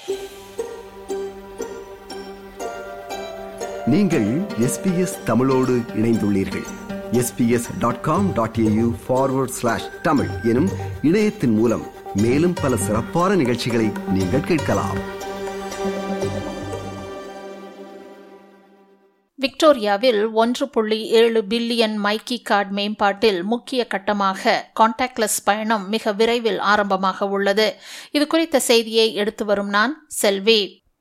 நீங்கள் எஸ்பிஎஸ் தமிழோடு இணைந்துள்ளீர்கள் SBS dot com dot AU forward slash Tamil எனும் இணையத்தின் மூலம் மேலும் பல சிறப்பான நிகழ்ச்சிகளை நீங்கள் கேட்கலாம் விக்டோரியாவில் ஒன்று புள்ளி ஏழு பில்லியன் மைக்கி கார்டு மேம்பாட்டில் முக்கிய கட்டமாக கான்டாக்ட்லெஸ் பயணம் மிக விரைவில் ஆரம்பமாக உள்ளது இது குறித்த செய்தியை எடுத்து வரும் நான் செல்வி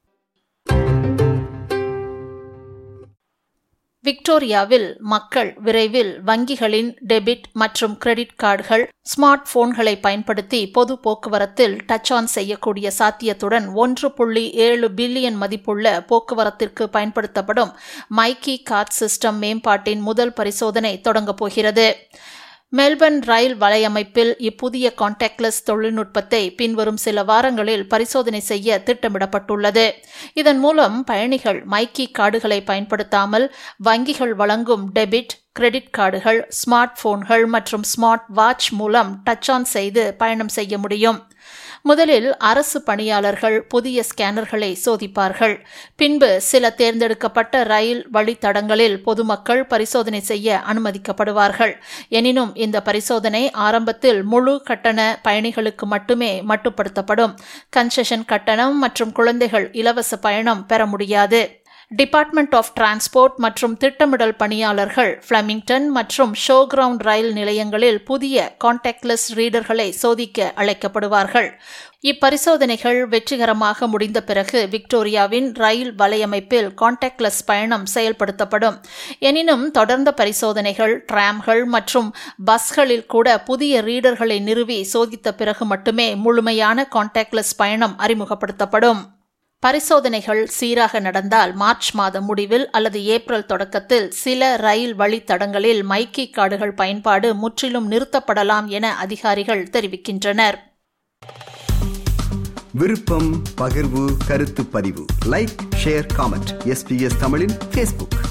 விக்டோரியாவில் மக்கள் விரைவில் வங்கிகளின் டெபிட் மற்றும் கிரெடிட் கார்டுகள் ஸ்மார்ட் போன்களை பயன்படுத்தி பொது போக்குவரத்தில் டச் ஆன் செய்யக்கூடிய சாத்தியத்துடன் ஒன்று புள்ளி ஏழு பில்லியன் மதிப்புள்ள போக்குவரத்திற்கு பயன்படுத்தப்படும் மைக்கி கார்ட் சிஸ்டம் மேம்பாட்டின் முதல் பரிசோதனை தொடங்கப் போகிறது மெல்பர்ன் ரயில் வலையமைப்பில் இப்புதிய கான்டாக்ட்லெஸ் தொழில்நுட்பத்தை பின்வரும் சில வாரங்களில் பரிசோதனை செய்ய திட்டமிடப்பட்டுள்ளது இதன் மூலம் பயணிகள் மைக்கி கார்டுகளை பயன்படுத்தாமல் வங்கிகள் வழங்கும் டெபிட் கிரெடிட் கார்டுகள் ஸ்மார்ட் போன்கள் மற்றும் ஸ்மார்ட் வாட்ச் மூலம் டச் ஆன் செய்து பயணம் செய்ய முடியும் முதலில் அரசு பணியாளர்கள் புதிய ஸ்கேனர்களை சோதிப்பார்கள் பின்பு சில தேர்ந்தெடுக்கப்பட்ட ரயில் வழித்தடங்களில் பொதுமக்கள் பரிசோதனை செய்ய அனுமதிக்கப்படுவார்கள் எனினும் இந்த பரிசோதனை ஆரம்பத்தில் முழு கட்டண பயணிகளுக்கு மட்டுமே மட்டுப்படுத்தப்படும் கன்செஷன் கட்டணம் மற்றும் குழந்தைகள் இலவச பயணம் பெற முடியாது டிபார்ட்மெண்ட் ஆஃப் டிரான்ஸ்போர்ட் மற்றும் திட்டமிடல் பணியாளர்கள் பிளமிங்டன் மற்றும் ஷோ கிரவுண்ட் ரயில் நிலையங்களில் புதிய கான்டாக்ட்லெஸ் ரீடர்களை சோதிக்க அழைக்கப்படுவார்கள் இப்பரிசோதனைகள் வெற்றிகரமாக முடிந்த பிறகு விக்டோரியாவின் ரயில் வலையமைப்பில் கான்டாக்ட்லெஸ் பயணம் செயல்படுத்தப்படும் எனினும் தொடர்ந்த பரிசோதனைகள் டிராம்கள் மற்றும் பஸ்களில் கூட புதிய ரீடர்களை நிறுவி சோதித்த பிறகு மட்டுமே முழுமையான கான்டாக்ட்லெஸ் பயணம் அறிமுகப்படுத்தப்படும் பரிசோதனைகள் சீராக நடந்தால் மார்ச் மாத முடிவில் அல்லது ஏப்ரல் தொடக்கத்தில் சில ரயில் வழித்தடங்களில் மைக்கி கார்டுகள் பயன்பாடு முற்றிலும் நிறுத்தப்படலாம் என அதிகாரிகள் தெரிவிக்கின்றனர் விருப்பம் பகிர்வு கருத்து பதிவு லைக் ஷேர் காமெண்ட் எஸ்பிஎஸ் தமிழின் ஃபேஸ்புக்